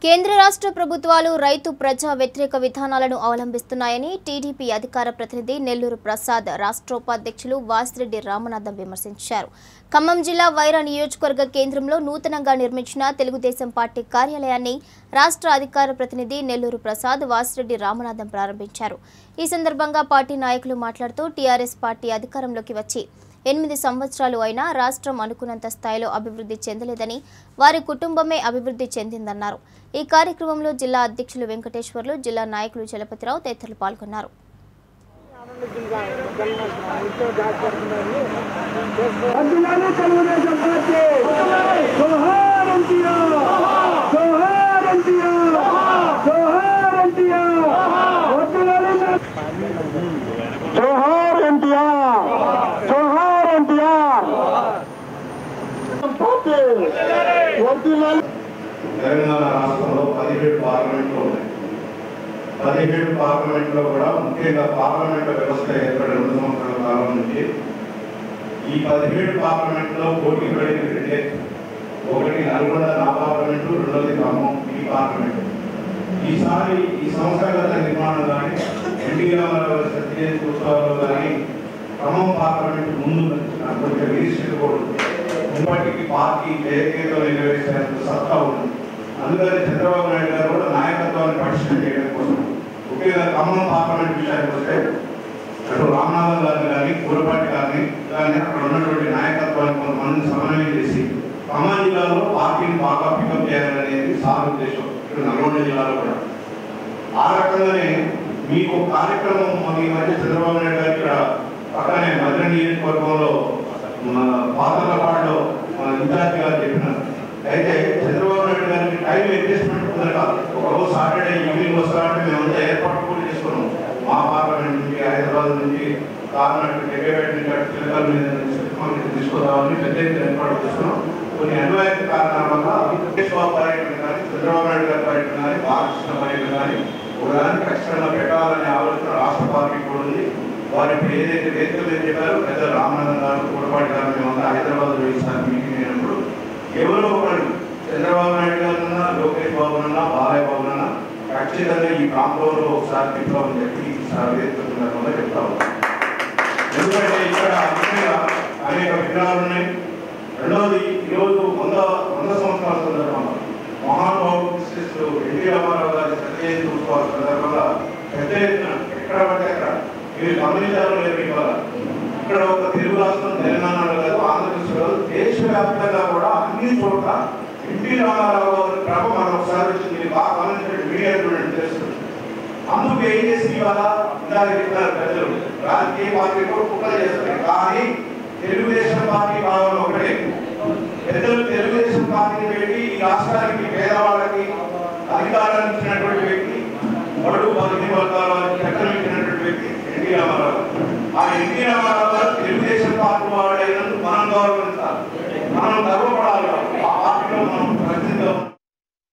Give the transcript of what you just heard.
కేంద్ర రాష్ట్ర ప్రభుత్వాలు రైతు ప్రజా వ్యతిరేక విధానాలను అవలంబిస్తున్నాయని టీడీపీ అధికార ప్రతినిధి నెల్లూరు ప్రసాద్ రాష్ట్రోపాధ్యక్షులు వాసిరెడ్డి రామనాథం విమర్శించారు ఖమ్మం జిల్లా వైరా నియోజకవర్గ కేంద్రంలో నూతనంగా నిర్మించిన తెలుగుదేశం పార్టీ కార్యాలయాన్ని రాష్ట్ర అధికార ప్రతినిధి నెల్లూరు ప్రసాద్ వాసిరెడ్డి రామనాథం ప్రారంభించారు ఈ సందర్భంగా పార్టీ నాయకులు మాట్లాడుతూ టీఆర్ఎస్ పార్టీ అధికారంలోకి వచ్చి ఎనిమిది సంవత్సరాలు అయినా రాష్ట్రం అనుకున్నంత స్థాయిలో అభివృద్ధి చెందలేదని వారి కుటుంబమే అభివృద్ధి చెందిందన్నారు ఈ కార్యక్రమంలో జిల్లా అధ్యక్షులు వెంకటేశ్వర్లు జిల్లా నాయకులు చలపతిరావు తదితరులు పాల్గొన్నారు అందువల్ల తెలుగుదేశం పార్టీ జోహార్ ఎన్టీఆర్ జోహార్ ఎన్టీఆర్ జోహార్ ఎన్టీఆర్ వద్దులని జోహార్ ఎన్టీఆర్ జోహార్ ఎన్టీఆర్ పార్టీ వద్దులని తెలంగాణ రాష్ట్రంలో పదిహేడు పార్లమెంట్లు ఉన్నాయి పదిహేడు పార్లమెంట్లో కూడా ముఖ్యంగా పార్లమెంట్ వ్యవస్థ ఏర్పడిన రెండు సంవత్సరాల కాలం నుంచి ఈ పదిహేడు పార్లమెంట్లో పోటీ పడింది రెండే ఒకటి నల్గొండ నా పార్లమెంటు రెండోది ఖమ్మం ఈ పార్లమెంటు ఈసారి ఈ సంవత్సరాల నిర్మాణం కానీ ఎన్టీ రామారావు సత్యజయంతి ఉత్సవాల్లో కానీ ఖమ్మం పార్లమెంట్ ముందు నాకు కొంచెం రిజిస్టర్ కూడా ఉంది ఇప్పటికీ పార్టీ జయకేతలు నెరవేర్చేందుకు సత్తా ఉంది అందుకని చంద్రబాబు నాయుడు గారు కూడా నాయకత్వాన్ని పటిష్టం చేయడం కోసం ముఖ్యంగా ఖమ్మం పార్లమెంట్ విషయానికి వస్తే అటు రామనాథన్ గారిని కానీ కూరపాటి గారిని కానీ అక్కడ ఉన్నటువంటి నాయకత్వాన్ని కొంతమందిని సమన్వయం చేసి ఖమ్మం జిల్లాలో పార్టీని బాగా పికప్ చేయాలనేది సార్ ఉద్దేశం ఇక్కడ నల్గొండ జిల్లాలో కూడా ఆ రకంగానే మీకు కార్యక్రమం మన ఈ మధ్య చంద్రబాబు నాయుడు గారు ఇక్కడ పక్కనే మధుర నియోజకవర్గంలో మన పాతలపాడులో మన ఇన్ఛార్జి గారు చెప్పినారు అయితే చంద్రబాబు నాయుడు గారికి టైం అడ్జస్ట్మెంట్ కుదరక ఒక రోజు సాటర్డే ఈవినింగ్ వస్తారంటే మేమంతా ఏర్పాటు కూడా చేసుకున్నాం మా పార్లమెంట్ నుంచి హైదరాబాద్ నుంచి కార్నాటక డెబ్బేపేట నుంచి అటు తిలకల మీద నుంచి మనకి తీసుకురావాలని పెద్ద ఎత్తున ఏర్పాటు చేసుకున్నాం కొన్ని అనివార్య కారణాల వల్ల వెంకటేష్ బాబు పర్యటన కానీ చంద్రబాబు నాయుడు గారి పర్యటన కానీ బాలకృష్ణ పర్యటన కానీ ఒకదానికి ఖచ్చితంగా పెట్టాలనే ఆలోచన రాష్ట్ర పార్టీ కూడా ఉంది వారు ఇప్పుడు ఏదైతే వేదిక మీద చెప్పారో పెద్ద రామనాథన్ గారు కూడపాటి గారు మేమంతా హైదరాబాద్ లో ఈసారి మీటింగ్ అయినప్పుడు ఎవరో ఒకరు చంద్రబాబు నాయుడు గారున్నా లోకేష్ బాబు అన్నా బాలయ్య బాబు అన్నా ఖచ్చితంగా ఈ ప్రాంతంలో ఒకసారి తిప్పామని చెప్పి ఈసారి వేదిక సందర్భంగా చెప్తా ఉన్నాం ఎందుకంటే ఇక్కడ ముఖ్యంగా అనేక విగ్రహాలు ఉన్నాయి రెండవది ఈరోజు వంద వంద సంవత్సరాల సందర్భంగా మహానుభావుడు శ్రీస్తు ఎన్టీ రామారావు గారి సత్యజయంతి ఉత్సవాల సందర్భంగా పెద్ద ఎత్తున ఎక్కడ పడితే అక్కడ మీరు గమనించాలో లేదు ఇవాళ ఇక్కడ ఒక తెలుగు రాష్ట్రం తెలంగాణలో కాదు ఆంధ్రప్రదేశ్ కాదు దేశవ్యాప్తంగా కూడా అన్ని చోట్ల ఎన్టీ రామారావు గారి ప్రభ మనం ఒకసారి వచ్చింది మీరు బాగా గమనించినట్టు మీడియా చూడండి తెలుస్తుంది అందుకు ఏం చేసి ఇవాళ ఇందాక చెప్పినారు ప్రజలు రాజకీయ పార్టీ కూడా కుట్ర చేస్తారు కానీ తెలుగుదేశం పార్టీ భావన ఒకటే పెద్దలు తెలుగుదేశం పార్టీని పెట్టి ఈ రాష్ట్రానికి పేదవాళ్ళకి అధికారాన్ని ఇచ్చినటువంటి వ్యక్తి బడు బలిహీన వర్గాల వారికి చట్టం ఇచ్చినటువంటి వ్యక్తి ఎన్టీ రామారావు ఆ ఎన్టీ రామారావు